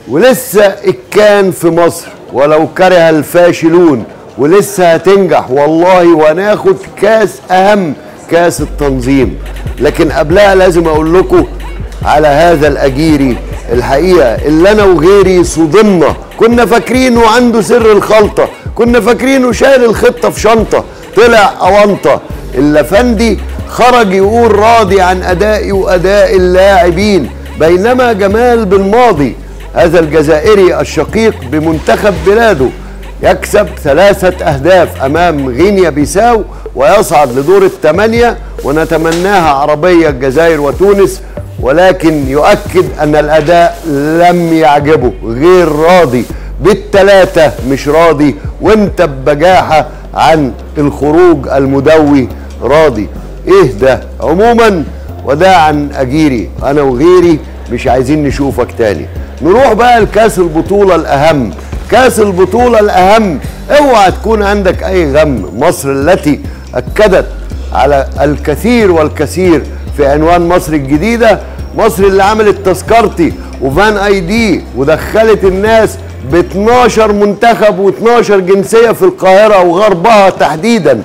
ولسه الكان في مصر ولو كره الفاشلون ولسه هتنجح والله وهناخد كاس اهم كاس التنظيم لكن قبلها لازم اقول لكم على هذا الاجيري الحقيقه اللي انا وغيري صدمنا كنا فاكرينه عنده سر الخلطه كنا فاكرينه شايل الخطه في شنطه طلع اونطه اللفندي خرج يقول راضي عن ادائي واداء اللاعبين بينما جمال بالماضي هذا الجزائري الشقيق بمنتخب بلاده يكسب ثلاثة أهداف أمام غينيا بيساو ويصعد لدور الثمانية ونتمناها عربية الجزائر وتونس ولكن يؤكد أن الأداء لم يعجبه غير راضي بالثلاثة مش راضي وانت ببجاحة عن الخروج المدوي راضي ايه ده عموما وداعا اجيري انا وغيري مش عايزين نشوفك تاني نروح بقى لكاس البطولة الاهم كاس البطولة الاهم اوعى تكون عندك اي غم مصر التي اكدت على الكثير والكثير في عنوان مصر الجديدة مصر اللي عملت تذكرتي وفان اي دي ودخلت الناس ب 12 منتخب و12 جنسية في القاهرة وغربها تحديدا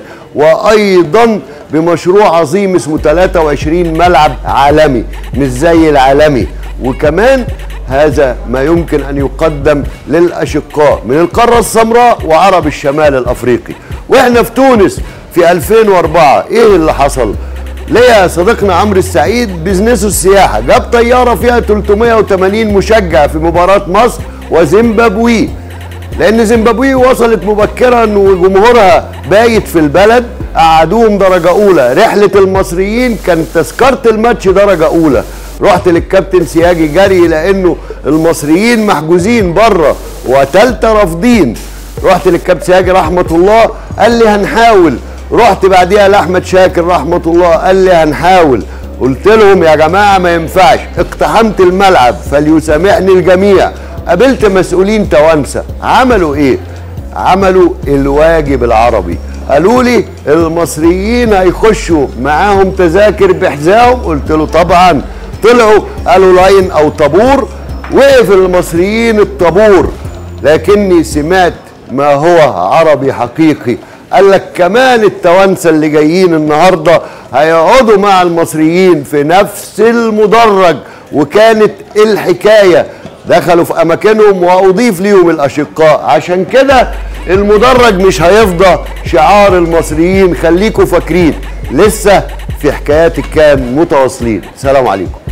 وايضا بمشروع عظيم اسمه 23 ملعب عالمي مش زي العالمي وكمان هذا ما يمكن ان يقدم للاشقاء من القاره السمراء وعرب الشمال الافريقي واحنا في تونس في 2004 ايه اللي حصل ليا صديقنا عمرو السعيد بيزنسه السياحه جاب طياره فيها 380 مشجع في مباراه مصر وزيمبابوي لان زيمبابوي وصلت مبكرا وجمهورها بايت في البلد قعدوهم درجه اولى رحله المصريين كانت تذكره الماتش درجه اولى رحت للكابتن سياجي جري لانه المصريين محجوزين بره وتالتة رافضين رحت للكابتن سياجي رحمه الله قال لي هنحاول رحت بعديها لاحمد شاكر رحمه الله قال لي هنحاول قلت لهم يا جماعه ما ينفعش اقتحمت الملعب فليسامحني الجميع قابلت مسؤولين توانسه عملوا ايه عملوا الواجب العربي قالوا لي المصريين هيخشوا معاهم تذاكر بحذاهم قلت له طبعا طلعوا قالوا لاين او طابور وقف المصريين الطابور لكني سمعت ما هو عربي حقيقي قال لك كمان التوانسه اللي جايين النهارده هيقعدوا مع المصريين في نفس المدرج وكانت الحكايه دخلوا في اماكنهم واضيف ليهم الاشقاء عشان كده المدرج مش هيفضى شعار المصريين خليكوا فاكرين لسه في حكايات الكام متواصلين سلام عليكم